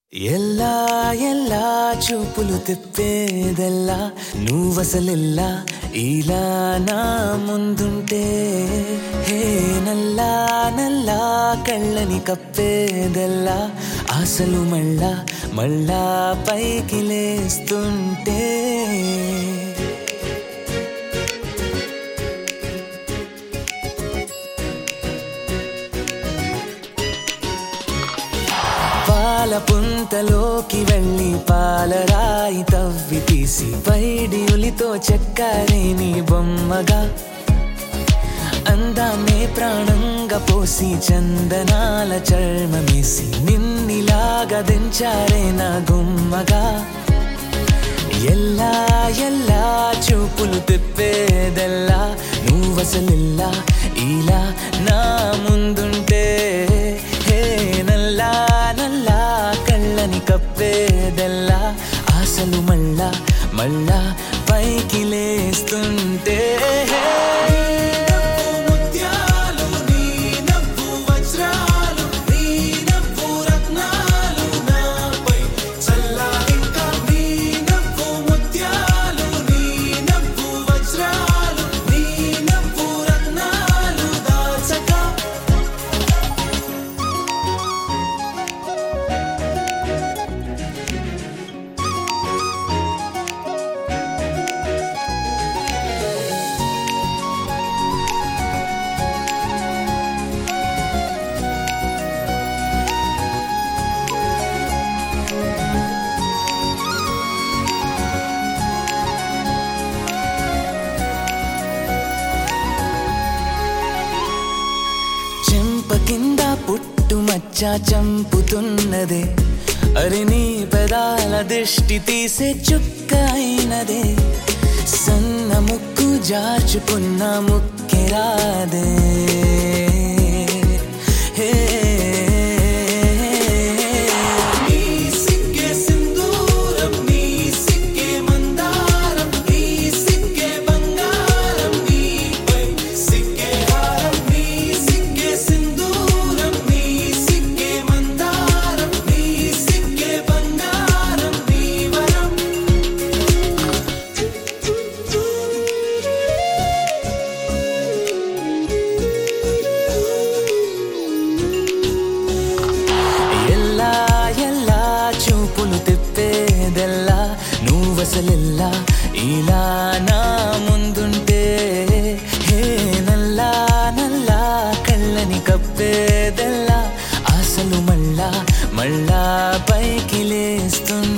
ಎಲ್ಲಾ ಎಲ್ಲಾ చూపులు తిప్పేదెల్లా నువ్వసలెల్లా ఇలా నా ముందుంటే హే నల్లా నల్లా కళ్ళని కప్పేదెల్లా ఆశలు మళ్ళా మళ్ళా పైకి లేస్తుంటే పాల పుంతలోకి వెళ్ళి పాలరాయి తవ్వి తీసి పైడి ఉలితో చెక్కారే నీ బొమ్మగా అందాన్నే ప్రాణంగా పోసి చందనాల చర్మమేసి నిన్నిలాగా దించారే నా గుమ్మగా ఎల్లా ఎల్లా చూపులు తిప్పేదెల్లా నువ్వసలిల్లా ఇలా నా ముందుంటే హే నల్లా నల్లా కళ్ళని కప్పేదెల్లా ఆశలు మళ్ళా మళ్ళా పైకి లేస్తుంటే ముత్యాలు నీ నవ్వు వజ్రాలు నీ నవ్వు రత్నాలు నాపై చల్లారింకా నీ నవ్వు ముత్యాలు నీ నవ్వు వజ్రాలు నీ నవ్వు రత్నాలు దాచగా చెంప కింద పుట్టు మచ్చ చంపుతున్నదే అరి నీ పెదాల దృష్టి తీసే చుక్క అయినదే సన్న ముక్కు జాచుకున్న ముక్కెరాదే హే నీ సిక్కే సింధూరం నీ సిక్కే మందారం నీ సిక్కే బంగారం నీపై సిక్కే హారం నీ సిక్కే సింధూరం నీ సిక్కే మందారం నీ సిక్కే బంగారం నీ వరం ఎల్లా ఎల్లా చూపులు తిప్పేదెల్లా నువ్వసలెల్లా ఇలా నా ముందుంటే హే నల్లా నల్లా కళ్ళని కప్పేదెల్లా ఆశలు మళ్ళా మళ్ళా పైకి లేస్తుంది